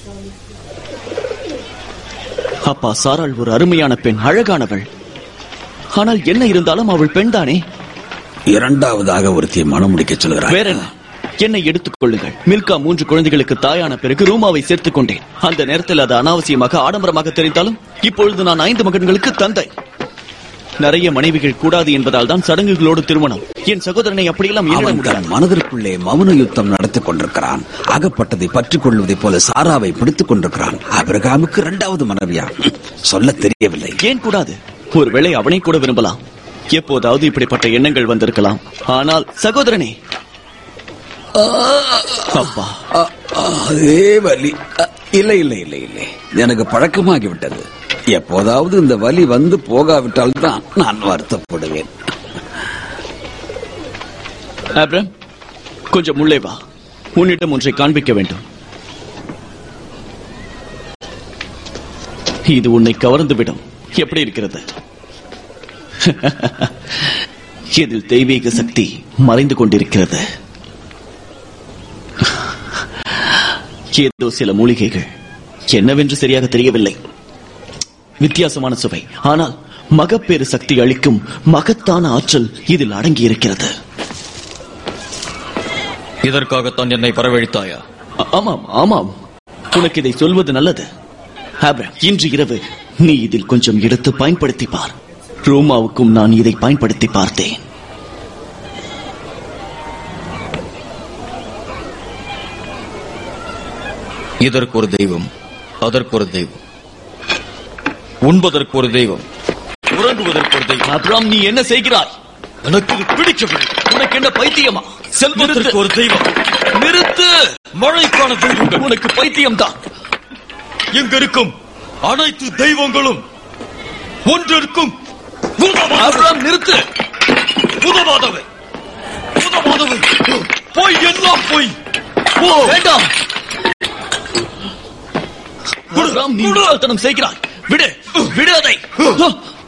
அப்பா சாராள் ஒரு அருமையான பெண் அழகானவள் ஆனால் என்ன இருந்தாலும் அவள் பெண்தானே இரண்டாவதாக ஒருத்தியை மனம் முடிக்க சொல்கிறார் வேற என்ன என்னை எடுத்துக் கொள்ளுங்கள் மில்கா மூன்று குழந்தைகளுக்கு தாயான பிறகு ரூமாவை சேர்த்துக் கொண்டேன் அந்த நேரத்தில் அது அனாவசியமாக ஆடம்பரமாக தெரிந்தாலும் இப்பொழுது நான் ஐந்து மகன்களுக்கு தந்தை நிறைய மனைவிகள் கூடாது என்பதால் தான் சடங்குகளோடு திருமணம் என் சகோதரனை அப்படியெல்லாம் எண்ணிட அவன் முடியாது தன் மனதிற்குள்ளே மௌன யுத்தம் நடத்திக் கொண்டிருக்கிறான் அகப்பட்டதை பற்றிக் கொள்வதைப் போல சாராவை பிடித்துக் கொண்டிருக்கிறான் அபிரகாமுக்கு இரண்டாவது மனைவியா ஹம், சொல்லத் தெரியவில்லை ஏன் கூடாது ஒருவேளை அவனை கூட விரும்பலாம் எப்போதாவது இப்படிப்பட்ட எண்ணங்கள் வந்திருக்கலாம் ஆனால் சகோதரனே அப்பா அ- அதே வலி அ, இல்லை இல்லை இல்லை இல்லை எனக்கு பழக்கமாகிவிட்டது எப்போதாவது இந்த வலி வந்து போகாவிட்டால் தான் நான் வருத்தப்படுவேன் ஆப்ரம் கொஞ்சம் உள்ளே வா உன்னிடம் ஒன்றை காண்பிக்க வேண்டும் இது உன்னை கவர்ந்து விடும் எப்படி இருக்கிறது இதில் தெய்வீக சக்தி மறைந்து கொண்டிருக்கிறது ஏதோ சில மூலிகைகள் என்னவென்று சரியாக தெரியவில்லை வித்தியாசமான சுவை ஆனால் மகப்பேறு சக்தி அளிக்கும் மகத்தான ஆற்றல் இதில் அடங்கி இருக்கிறது இதற்காகத்தான் என்னை வரவழைத்தாயா ஆ- ஆமாம் ஆமாம் உனக்கு இதை சொல்வது நல்லது ஆப்ரம் இன்று இரவு நீ இதில் கொஞ்சம் எடுத்து பயன்படுத்தி பார் ரோமாவுக்கும் நான் இதை பயன்படுத்தி பார்த்தேன் இதற்கு ஒரு தெய்வம் அதற்கு ஒரு தெய்வம் உண்பதற்கு ஒரு தெய்வம் உறங்குவதற்கு ஒரு தெய்வம் அப்ராம் நீ என்ன செய்கிறாய் எனக்கு இது பிடிக்கவில்லை உனக்கு என்ன பைத்தியமா செல்வதற்கு ஒரு தெய்வம் நிறுத்து மழைக்கான தெய்வங்கள் உனக்கு பைத்தியம் தான் இங்கிருக்கும் அனைத்து தெய்வங்களும் ஒன்றிற்கும் உதவாதவை அப்ராம் நிறுத்து உதவாதவை உதவாதவை பொய் எல்லாம் பொய் ஓ வேண்டாம் அப்ராம் நீ முட்டாள்தனம் செய்கிறாய் விடு விடு அதை